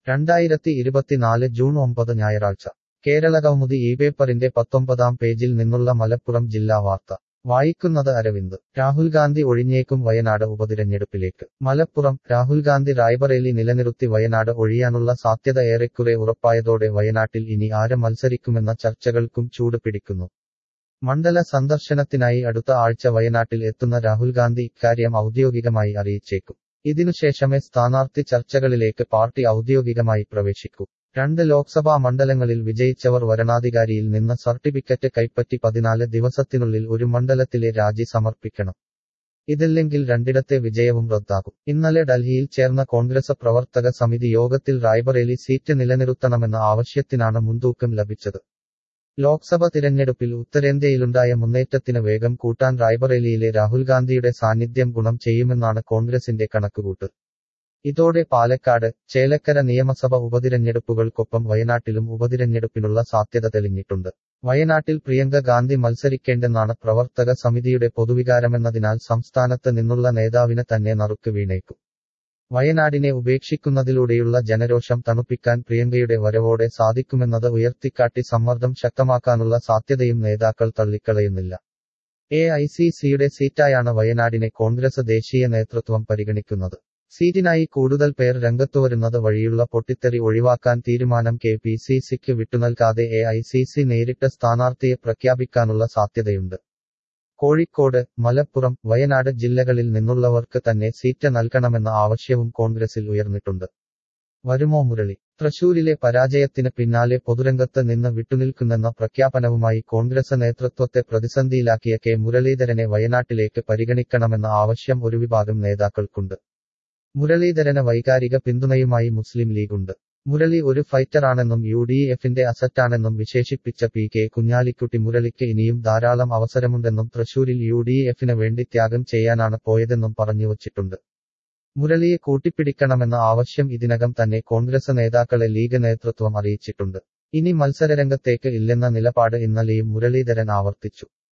രണ്ടായിരത്തി ഇരുപത്തിനാല് ജൂൺ ഒമ്പത് ഞായറാഴ്ച കേരളകൗമുദി ഈ പേപ്പറിന്റെ പത്തൊമ്പതാം പേജിൽ നിന്നുള്ള മലപ്പുറം ജില്ലാ വാർത്ത വായിക്കുന്നത് അരവിന്ദ് രാഹുൽ ഗാന്ധി ഒഴിഞ്ഞേക്കും വയനാട് ഉപതിരഞ്ഞെടുപ്പിലേക്ക് മലപ്പുറം രാഹുൽ ഗാന്ധി റായ്ബറേലി നിലനിർത്തി വയനാട് ഒഴിയാനുള്ള സാധ്യത ഏറെക്കുറെ ഉറപ്പായതോടെ വയനാട്ടിൽ ഇനി ആര് മത്സരിക്കുമെന്ന ചർച്ചകൾക്കും ചൂട് പിടിക്കുന്നു മണ്ഡല സന്ദർശനത്തിനായി അടുത്ത ആഴ്ച വയനാട്ടിൽ എത്തുന്ന രാഹുൽ ഗാന്ധി ഇക്കാര്യം ഔദ്യോഗികമായി അറിയിച്ചേക്കും ഇതിനുശേഷമേ സ്ഥാനാർത്ഥി ചർച്ചകളിലേക്ക് പാർട്ടി ഔദ്യോഗികമായി പ്രവേശിക്കൂ രണ്ട് ലോക്സഭാ മണ്ഡലങ്ങളിൽ വിജയിച്ചവർ വരണാധികാരിയിൽ നിന്ന് സർട്ടിഫിക്കറ്റ് കൈപ്പറ്റി പതിനാല് ദിവസത്തിനുള്ളിൽ ഒരു മണ്ഡലത്തിലെ രാജി സമർപ്പിക്കണം ഇതില്ലെങ്കിൽ രണ്ടിടത്തെ വിജയവും റദ്ദാകും ഇന്നലെ ഡൽഹിയിൽ ചേർന്ന കോൺഗ്രസ് പ്രവർത്തക സമിതി യോഗത്തിൽ റായ്ബറേലി സീറ്റ് നിലനിർത്തണമെന്ന ആവശ്യത്തിനാണ് മുൻതൂക്കം ലഭിച്ചത് ലോക്സഭ തിരഞ്ഞെടുപ്പിൽ ഉത്തരേന്ത്യയിലുണ്ടായ മുന്നേറ്റത്തിന് വേഗം കൂട്ടാൻ റായ്ബറേലിയിലെ രാഹുൽ ഗാന്ധിയുടെ സാന്നിധ്യം ഗുണം ചെയ്യുമെന്നാണ് കോൺഗ്രസിന്റെ കണക്കുകൂട്ട് ഇതോടെ പാലക്കാട് ചേലക്കര നിയമസഭ ഉപതിരഞ്ഞെടുപ്പുകൾക്കൊപ്പം വയനാട്ടിലും ഉപതിരഞ്ഞെടുപ്പിനുള്ള സാധ്യത തെളിഞ്ഞിട്ടുണ്ട് വയനാട്ടിൽ പ്രിയങ്ക ഗാന്ധി മത്സരിക്കേണ്ടെന്നാണ് പ്രവർത്തക സമിതിയുടെ പൊതുവികാരമെന്നതിനാൽ സംസ്ഥാനത്ത് നിന്നുള്ള നേതാവിന് തന്നെ നറുക്ക് വീണേക്കും വയനാടിനെ ഉപേക്ഷിക്കുന്നതിലൂടെയുള്ള ജനരോഷം തണുപ്പിക്കാൻ പ്രിയങ്കയുടെ വരവോടെ സാധിക്കുമെന്നത് ഉയർത്തിക്കാട്ടി സമ്മർദ്ദം ശക്തമാക്കാനുള്ള സാധ്യതയും നേതാക്കൾ തള്ളിക്കളയുന്നില്ല എ ഐ സി സിയുടെ സീറ്റായാണ് വയനാടിനെ കോൺഗ്രസ് ദേശീയ നേതൃത്വം പരിഗണിക്കുന്നത് സീറ്റിനായി കൂടുതൽ പേർ രംഗത്തുവരുന്നത് വഴിയുള്ള പൊട്ടിത്തെറി ഒഴിവാക്കാൻ തീരുമാനം കെ പി സി സിക്ക് വിട്ടുനൽകാതെ എ ഐ സി സി നേരിട്ട് സ്ഥാനാർത്ഥിയെ പ്രഖ്യാപിക്കാനുള്ള സാധ്യതയുണ്ട് കോഴിക്കോട് മലപ്പുറം വയനാട് ജില്ലകളിൽ നിന്നുള്ളവർക്ക് തന്നെ സീറ്റ് നൽകണമെന്ന ആവശ്യവും കോൺഗ്രസിൽ ഉയർന്നിട്ടുണ്ട് വരുമോ മുരളി തൃശൂരിലെ പരാജയത്തിന് പിന്നാലെ പൊതുരംഗത്ത് നിന്ന് വിട്ടുനിൽക്കുന്നെന്ന പ്രഖ്യാപനവുമായി കോൺഗ്രസ് നേതൃത്വത്തെ പ്രതിസന്ധിയിലാക്കിയ കെ മുരളീധരനെ വയനാട്ടിലേക്ക് പരിഗണിക്കണമെന്ന ആവശ്യം ഒരു വിഭാഗം നേതാക്കൾക്കുണ്ട് മുരളീധരന് വൈകാരിക പിന്തുണയുമായി മുസ്ലിം ലീഗുണ്ട് മുരളി ഒരു ഫൈറ്ററാണെന്നും യു ഡി എഫിന്റെ അസറ്റാണെന്നും വിശേഷിപ്പിച്ച പി കെ കുഞ്ഞാലിക്കുട്ടി മുരളിക്ക് ഇനിയും ധാരാളം അവസരമുണ്ടെന്നും തൃശൂരിൽ യു ഡി എഫിന് വേണ്ടി ത്യാഗം ചെയ്യാനാണ് പോയതെന്നും പറഞ്ഞുവച്ചിട്ടുണ്ട് മുരളിയെ കൂട്ടിപ്പിടിക്കണമെന്ന ആവശ്യം ഇതിനകം തന്നെ കോൺഗ്രസ് നേതാക്കളെ ലീഗ് നേതൃത്വം അറിയിച്ചിട്ടുണ്ട് ഇനി മത്സരരംഗത്തേക്ക് ഇല്ലെന്ന നിലപാട് ഇന്നലെയും മുരളീധരൻ ആവർത്തിച്ചു